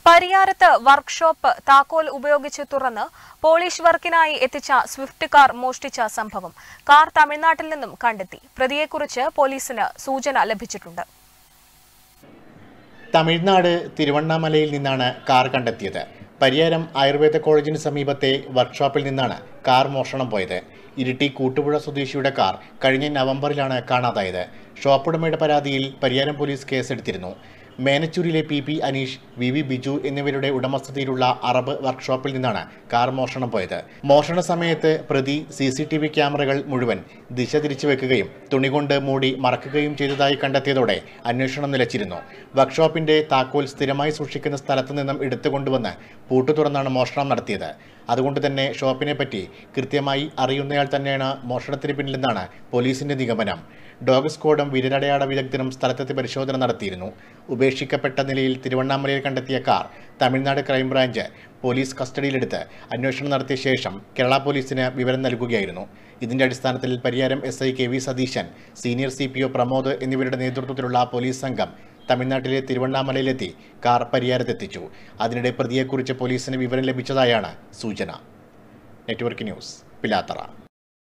പരിയാരത്ത് workshop താക്കോൽ ഉപയോഗിച്ച് തുറന്ന് പോളിഷ് വർക്കിനായി എത്തിച്ച സ്വിഫ്റ്റ് കാർ മോഷ്ടിച്ച സംഭവം കാർ തമിഴ്നാട്ടിൽ നിന്നും കണ്ടെത്തി പ്രതിയെക്കുറിച്ച് പോലീസിന് സൂചന ലഭിച്ചിട്ടുണ്ട് തമിഴ്നാട് തിരുവണ്ണാമലയിൽ നിന്നാണ് കാർ കണ്ടെത്തിയത് പരിയാരം ആയുർവേദ കോളേജിന് സമീപത്തെ വർക്ക്ഷോപ്പിൽ നിന്നാണ് കാർ മോഷണം പോയത് ഇരിട്ടി കൂട്ടുപുഴ സ്വദേശിയുടെ കാർ കഴിഞ്ഞ നവംബറിലാണ് കാണാതായത് ഷോപ്പുടമയുടെ പരാതിയിൽ പരിയാരം പോലീസ് കേസെടുത്തിരുന്നു മേനച്ചൂരിലെ P P Aneesh V V Biju എന്നിവരുടെ ഉടമസ്ഥതയിലുള്ള അറബ് വർക്ക്ഷോപ്പിൽ നിന്നാണ് കാർ മോഷണം പോയത് മോഷണ സമയത്ത് പ്രതി സി സി ടി വി ക്യാമറകൾ മുഴുവൻ ദിശ തിരിച്ചു വെക്കുകയും തുണികൊണ്ട് മൂടി മറക്കുകയും ചെയ്തതായി കണ്ടെത്തിയതോടെ അന്വേഷണം നിലച്ചിരുന്നു വർക്ക്ഷോപ്പിന്റെ താക്കോൽ സ്ഥിരമായി സൂക്ഷിക്കുന്ന സ്ഥലത്തു നിന്നും എടുത്തുകൊണ്ടുവന്ന് പൂട്ടു തുറന്നാണ് മോഷണം നടത്തിയത് അതുകൊണ്ട് തന്നെ ഷോപ്പിനെ പറ്റി കൃത്യമായി അറിയുന്നയാൾ തന്നെയാണ് മോഷണത്തിന് പിന്നിലെന്നാണ് പോലീസിന്റെ നിഗമനം ഡോഗ് സ്ക്വാഡും വിരലടയാള വിദഗ്ധരും സ്ഥലത്തെത്തി പരിശോധന നടത്തിയിരുന്നു ഉപേക്ഷിക്കപ്പെട്ട നിലയിൽ തിരുവണ്ണാമലയിൽ കണ്ടെത്തിയ കാർ തമിഴ്നാട് ക്രൈംബ്രാഞ്ച് പോലീസ് കസ്റ്റഡിയിലെടുത്ത് അന്വേഷണം നടത്തിയ ശേഷം കേരള പോലീസിന് വിവരം നൽകുകയായിരുന്നു ഇതിന്റെ അടിസ്ഥാനത്തിൽ Pariyaram S I K V Satheesan senior C P O Pramod എന്നിവരുടെ നേതൃത്വത്തിലുള്ള പോലീസ് സംഘം തമിഴ്നാട്ടിലെ തിരുവണ്ണാമലയിലെത്തി കാർ പരിയാരത്തെത്തിച്ചു അതിനിടെ പ്രതിയെക്കുറിച്ച് പോലീസിന് വിവരം ലഭിച്ചതായാണ് സൂചന നെറ്റ്വർക്ക് ന്യൂസ് പിലാത്തറ